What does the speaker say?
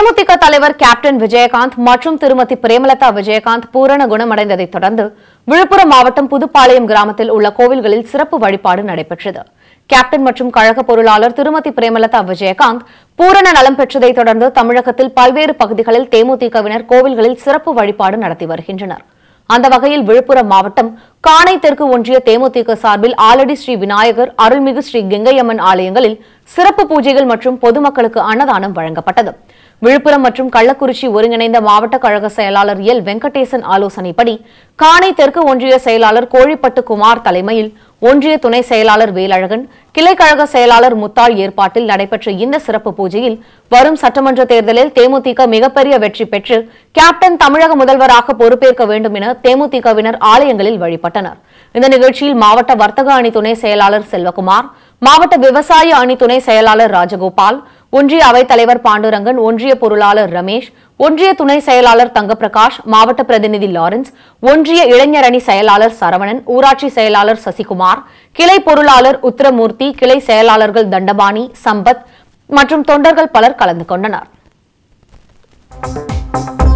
தேமுதிக தலைவர் கேப்டன் விஜயகாந்த் மற்றும் திருமதி பிரேமலதா விஜயகாந்த் பூரண குணமடைந்ததைத் தொடர்ந்து விழுப்புரம் மாவட்டம் புதுப்பாளையம் கிராமத்தில் உள்ள கோவில்களில் சிறப்பு வழிபாடு நடைபெற்றது கேப்டன் மற்றும் கழக பொருளாளர் திருமதி பிரேமலதா விஜயகாந்த் பூரண நலம் பெற்றதைத் தொடர்ந்து தமிழகத்தில் பல்வேறு பகுதிகளில் தேமுதிகவினர் கோவில்களில் சிறப்பு வழிபாடு நடத்தி வருகின்றனர் அந்த வகையில் விழுப்புரம் மாவட்டம் காணை தெற்கு ஒன்றிய தேமுதிக சார்பில் ஆலடி ஸ்ரீ விநாயகர் அருள்மிகு ஸ்ரீ கெங்கையம்மன் ஆலயங்களில் சிறப்பு பூஜைகள் மற்றும் பொதுமக்களுக்கு அன்னதானம் வழங்கப்பட்டது விழுப்புரம் மற்றும் கள்ளக்குறிச்சி ஒருங்கிணைந்த மாவட்ட கழக செயலாளர் எல் வெங்கடேசன் ஆலோசனைப்படி காணை தெற்கு ஒன்றிய செயலாளர் கோழிப்பட்டு குமார் தலைமையில் ஒன்றிய துணை செயலாளர் வேலழகன் கிளைக்கழக செயலாளர் முத்தாள் ஏற்பாட்டில் நடைபெற்ற இந்த சிறப்பு பூஜையில் வரும் சட்டமன்ற தேர்தலில் தேமுதிக மிகப்பெரிய வெற்றி பெற்று கேப்டன் தமிழக முதல்வராக பொறுப்பேற்க வேண்டும் என தேமுதிகவினர் ஆலயங்களில் வழிபட்டனர் இந்த நிகழ்ச்சியில் மாவட்ட வர்த்தக அணி துணை செயலாளர் செல்வகுமார் மாவட்ட விவசாய அணி துணை செயலாளர் ராஜகோபால் ஒன்றிய அவைத் தலைவர் பாண்டுரங்கன் ஒன்றிய பொருளாளர் ரமேஷ் ஒன்றிய துணை செயலாளர் தங்கப்பிரகாஷ் மாவட்ட பிரதிநிதி லாரன்ஸ் ஒன்றிய இளைஞர் அணி செயலாளர் சரவணன் ஊராட்சி செயலாளர் சசிகுமார் கிளை பொருளாளர் உத்தரமூர்த்தி கிளை செயலாளர்கள் தண்டபாணி சம்பத் மற்றும் தொண்டர்கள் பலர் கலந்து கொண்டனர்